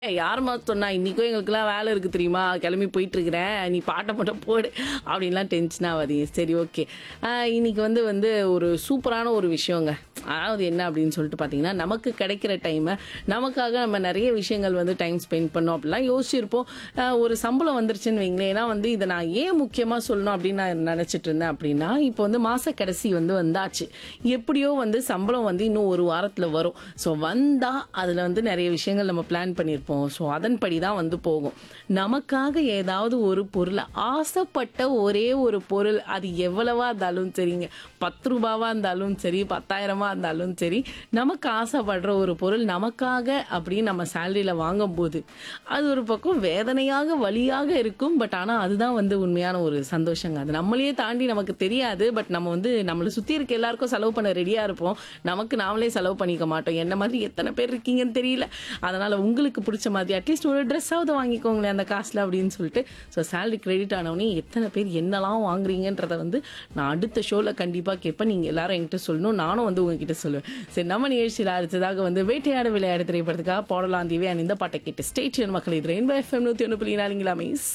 யாரும்மா சொன்னா இன்னைக்கும் எங்களுக்குலாம் வேலை இருக்கு தெரியுமா கிளம்பி போயிட்டு இருக்கிறேன் நீ பாட்டை மட்டும் போடு அப்படின்லாம் டென்ஷன் ஆகாதீங்க சரி ஓகே இன்னைக்கு வந்து வந்து ஒரு சூப்பரான ஒரு விஷயங்க அதாவது என்ன அப்படின்னு சொல்லிட்டு பார்த்தீங்கன்னா நமக்கு கிடைக்கிற டைமை நமக்காக நம்ம நிறைய விஷயங்கள் வந்து டைம் ஸ்பெண்ட் பண்ணோம் அப்படிலாம் யோசிச்சிருப்போம் ஆஹ் ஒரு சம்பளம் வந்துருச்சுன்னு வைங்களேன் ஏன்னா வந்து இதை நான் ஏன் முக்கியமாக சொல்லணும் அப்படின்னு நான் நினச்சிட்டு இருந்தேன் அப்படின்னா இப்போ வந்து மாத கடைசி வந்து வந்தாச்சு எப்படியோ வந்து சம்பளம் வந்து இன்னும் ஒரு வாரத்தில் வரும் ஸோ வந்தால் அதில் வந்து நிறைய விஷயங்கள் நம்ம பிளான் பண்ணியிருப்போம் ஸோ அதன்படி தான் வந்து போகும் நமக்காக ஏதாவது ஒரு பொருளை ஆசைப்பட்ட ஒரே ஒரு பொருள் அது எவ்வளவா இருந்தாலும் சரிங்க பத்து ரூபாவா இருந்தாலும் சரி பத்தாயிரமா இருந்தாலும் சரி நமக்கு ஆசைப்படுற ஒரு பொருள் நமக்காக அப்படின்னு நம்ம சேலரியில் வாங்கும்போது அது ஒரு பக்கம் வேதனையாக வழியாக இருக்கும் பட் ஆனால் அதுதான் வந்து உண்மையான ஒரு சந்தோஷங்க அது நம்மளையே தாண்டி நமக்கு தெரியாது பட் நம்ம வந்து நம்மளை சுற்றி இருக்க எல்லாருக்கும் செலவு பண்ண ரெடியாக இருப்போம் நமக்கு நாமளே செலவு பண்ணிக்க மாட்டோம் என்ன மாதிரி எத்தனை பேர் இருக்கீங்கன்னு தெரியல அதனால் உங்களுக்கு பிடிச்ச மாதிரி அட்லீஸ்ட் ஒரு ட்ரெஸ்ஸாவது வாங்கிக்கோங்களேன் அந்த காசில் அப்படின்னு சொல்லிட்டு ஸோ சேலரி கிரெடிட் ஆனவொடனே எத்தனை பேர் என்னெல்லாம் வாங்குறீங்கன்றத வந்து நான் அடுத்த ஷோவில் கண்டிப்பாக கேட்பேன் நீங்கள் எல்லாரும் என்கிட்ட சொல்லணும் நானும் வந்து உங்ககிட்ட சொல்லுவேன் சரி நம்ம நிகழ்ச்சியில் அடுத்ததாக வந்து வேட்டையாட விளையாடு திரைப்படத்துக்காக பாடலாம் தீவே இந்த பாட்டை கேட்டு ஸ்டேட் மக்கள் இது ரெயின்போ எஃப்எம் நூற்றி ஒன்று புள்ளி நாலுங்களாமே